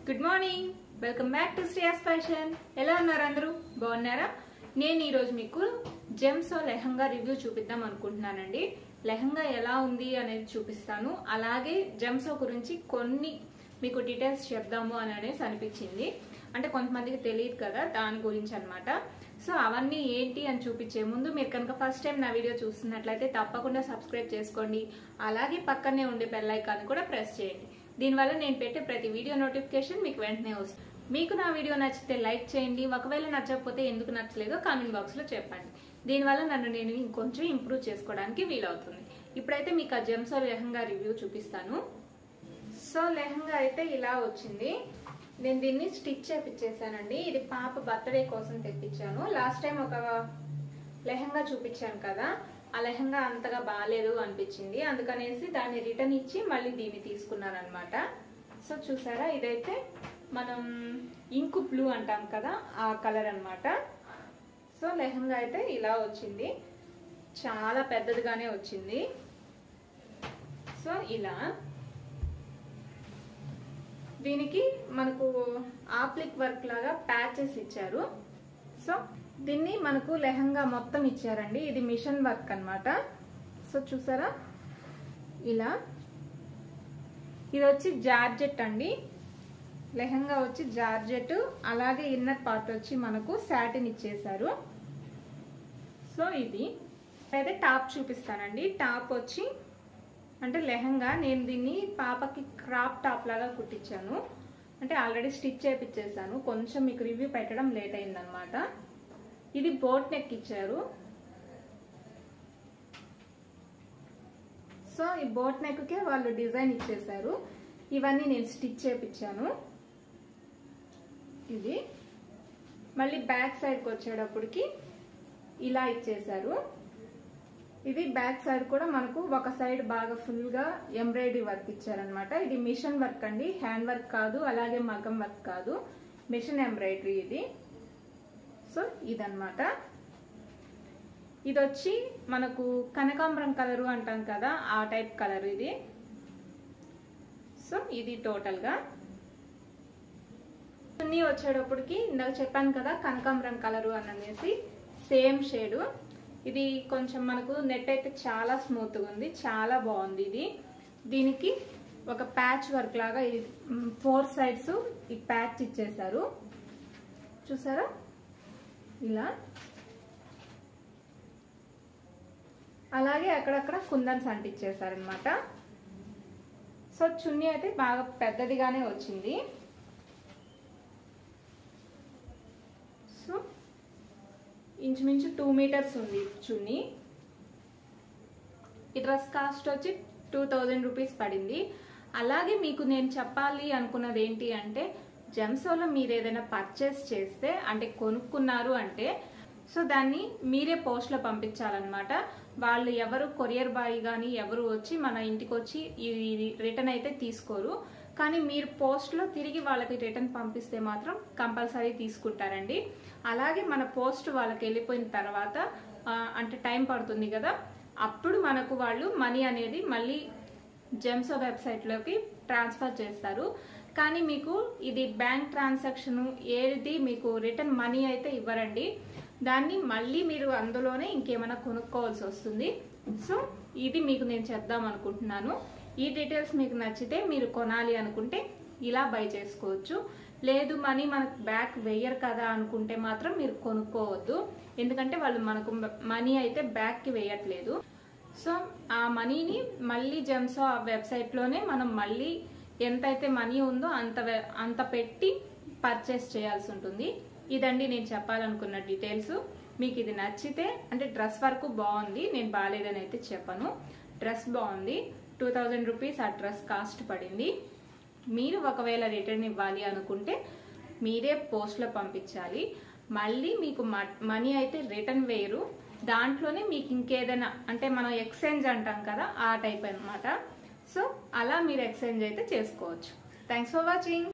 good morning welcome back to Shreyas fashion ఎలా ఉన్నారు అందరూ బాగున్నారా నేను ఈరోజు మీకు జెమ్సో లెహంగా రివ్యూ చూపిద్దాం అనుకుంటున్నానండి లెహంగా ఎలా ఉంది అనేది చూపిస్తాను అలాగే జెమ్సో గురించి కొన్ని మీకు డీటెయిల్స్ చెప్దాము అని అనేసి అనిపించింది అంటే కొంతమందికి తెలియదు కదా దాని గురించి అన్నమాట సో అవన్నీ ఏంటి అని చూపించే ముందు మీరు కనుక ఫస్ట్ టైం నా వీడియో చూస్తున్నట్లయితే తప్పకుండా సబ్స్క్రైబ్ చేసుకోండి అలాగే పక్కనే ఉండే బెల్ ఐకాన్ కూడా ప్రెస్ చేయండి దీనివల్ల నేను పెట్టే ప్రతి వీడియో నోటిఫికేషన్ మీకు వెంటనే వస్తుంది మీకు నా వీడియో నచ్చితే లైక్ చేయండి ఒకవేళ నచ్చకపోతే ఎందుకు నచ్చలేదో కామెంట్ బాక్స్ లో చెప్పండి దీనివల్ల నన్ను నేను ఇంకొంచెం ఇంప్రూవ్ చేసుకోవడానికి వీలవుతుంది ఇప్పుడైతే మీకు ఆ జెమ్సో లెహంగా రివ్యూ చూపిస్తాను సో లెహంగా అయితే ఇలా వచ్చింది నేను దీన్ని స్టిచ్ చేపించేసానండి ఇది పాప బర్త్డే కోసం తెప్పించాను లాస్ట్ టైం ఒక లెహంగా చూపించాను కదా ఆ లెహంగా అంతగా బాగాలేదు అనిపించింది అందుకనేసి దాన్ని రిటర్న్ ఇచ్చి మళ్ళీ దీన్ని తీసుకున్నాను అనమాట సో చూసారా ఇదైతే మనం ఇంకు బ్లూ అంటాం కదా ఆ కలర్ అన్నమాట సో లెహంగా అయితే ఇలా వచ్చింది చాలా పెద్దదిగానే వచ్చింది సో ఇలా దీనికి మనకు ఆప్లిక్ వర్క్ లాగా ప్యాచెస్ ఇచ్చారు సో దీన్ని మనకు లెహంగా మొత్తం ఇచ్చారండి ఇది మిషన్ వర్క్ అన్నమాట సో చూసారా ఇలా ఇది వచ్చి జార్జెట్ అండి లెహంగా వచ్చి జార్జెట్ అలాగే ఇన్నర్ పార్ట్ వచ్చి మనకు సాటిన్ ఇచ్చేసారు సో ఇది అయితే టాప్ చూపిస్తానండి టాప్ వచ్చి అంటే లెహంగా నేను దీన్ని పాపకి క్రాప్ టాప్ లాగా కుట్టించాను అంటే ఆల్రెడీ స్టిచ్ చేపించేసాను కొంచెం మీకు రివ్యూ పెట్టడం లేట్ అయిందనమాట ఇది బోట్ నెక్ ఇచ్చారు సో ఈ బోట్ నెక్కే వాళ్ళు డిజైన్ ఇచ్చేసారు ఇవన్నీ నేను స్టిచ్ చేపించాను ఇది మళ్ళీ బ్యాక్ సైడ్కి వచ్చేటప్పటికి ఇలా ఇచ్చేసారు ఇది బ్యాక్ సైడ్ కూడా మనకు ఒక సైడ్ బాగా ఫుల్ గా ఎంబ్రాయిడరీ వర్క్ ఇచ్చారనమాట ఇది మిషన్ వర్క్ అండి హ్యాండ్ వర్క్ కాదు అలాగే మగం వర్క్ కాదు మిషన్ ఎంబ్రాయిడరీ ఇది సో ఇదనమాట ఇది వచ్చి మనకు కనకాంబరం కలరు అంటాం కదా ఆ టైప్ కలర్ ఇది సో ఇది టోటల్ గా అన్ని వచ్చేటప్పటికి ఇందాక చెప్పాను కదా కనకాంబరం కలరు అని అనేసి సేమ్ షేడు ఇది కొంచెం మనకు నెట్ అయితే చాలా స్మూత్గా ఉంది చాలా బాగుంది ఇది దీనికి ఒక ప్యాచ్ వర్క్ లాగా ఫోర్ సైడ్స్ ఈ ప్యాచ్ ఇచ్చేసారు చూసారా ఇలా అలాగే అక్కడక్కడ కుందన్స్ అంటించేసారనమాట సో చున్నీ అయితే బాగా పెద్దదిగానే వచ్చింది సో ఇంచుమించు టూ మీటర్స్ ఉంది చున్నీ ఈ డ్రెస్ కాస్ట్ వచ్చి టూ థౌజండ్ రూపీస్ పడింది అలాగే మీకు నేను చెప్పాలి అనుకున్నది ఏంటి అంటే జెమ్సోలో మీరు ఏదైనా పర్చేస్ చేస్తే అంటే కొనుక్కున్నారు అంటే సో దాన్ని మీరే పోస్ట్లో పంపించాలన్నమాట వాళ్ళు ఎవరు కొరియర్ బాయ్ కానీ ఎవరు వచ్చి మన ఇంటికి వచ్చి ఇది రిటర్న్ అయితే తీసుకోరు కానీ మీరు పోస్ట్లో తిరిగి వాళ్ళకి రిటర్న్ పంపిస్తే మాత్రం కంపల్సరీ తీసుకుంటారండి అలాగే మన పోస్ట్ వాళ్ళకి వెళ్ళిపోయిన తర్వాత అంటే టైం పడుతుంది కదా అప్పుడు మనకు వాళ్ళు మనీ అనేది మళ్ళీ జెమ్సో వెబ్సైట్లోకి ట్రాన్స్ఫర్ చేస్తారు కానీ మీకు ఇది బ్యాంక్ ట్రాన్సాక్షన్ ఏది మీకు రిటర్న్ మనీ అయితే ఇవ్వరండి దాన్ని మళ్ళీ మీరు అందులోనే ఇంకేమైనా కొనుక్కోవాల్సి వస్తుంది సో ఇది మీకు నేను చెప్దాం అనుకుంటున్నాను ఈ డీటెయిల్స్ మీకు నచ్చితే మీరు కొనాలి అనుకుంటే ఇలా బై చేసుకోవచ్చు లేదు మనీ మనకు బ్యాక్ వెయ్యరు కదా అనుకుంటే మాత్రం మీరు కొనుక్కోవద్దు ఎందుకంటే వాళ్ళు మనకు మనీ అయితే బ్యాక్కి వేయట్లేదు సో ఆ మనీని మళ్ళీ జెమ్సో ఆ వెబ్సైట్లోనే మనం మళ్ళీ ఎంతైతే మనీ ఉందో అంత అంత పెట్టి పర్చేస్ చేయాల్సి ఉంటుంది ఇదండి నేను చెప్పాలనుకున్న డీటెయిల్స్ మీకు ఇది నచ్చితే అంటే డ్రెస్ వరకు బాగుంది నేను బాగాలేదని అయితే చెప్పను డ్రెస్ బాగుంది టూ థౌజండ్ రూపీస్ ఆ డ్రెస్ కాస్ట్ పడింది మీరు ఒకవేళ రిటర్న్ ఇవ్వాలి అనుకుంటే మీరే పోస్ట్లో పంపించాలి మళ్ళీ మీకు మనీ అయితే రిటర్న్ వేయరు దాంట్లోనే మీకు ఇంకేదైనా అంటే మనం ఎక్స్చేంజ్ అంటాం కదా ఆ టైప్ అనమాట సో అలా మీరు ఎక్స్చేంజ్ అయితే చేసుకోవచ్చు థ్యాంక్స్ ఫర్ వాచింగ్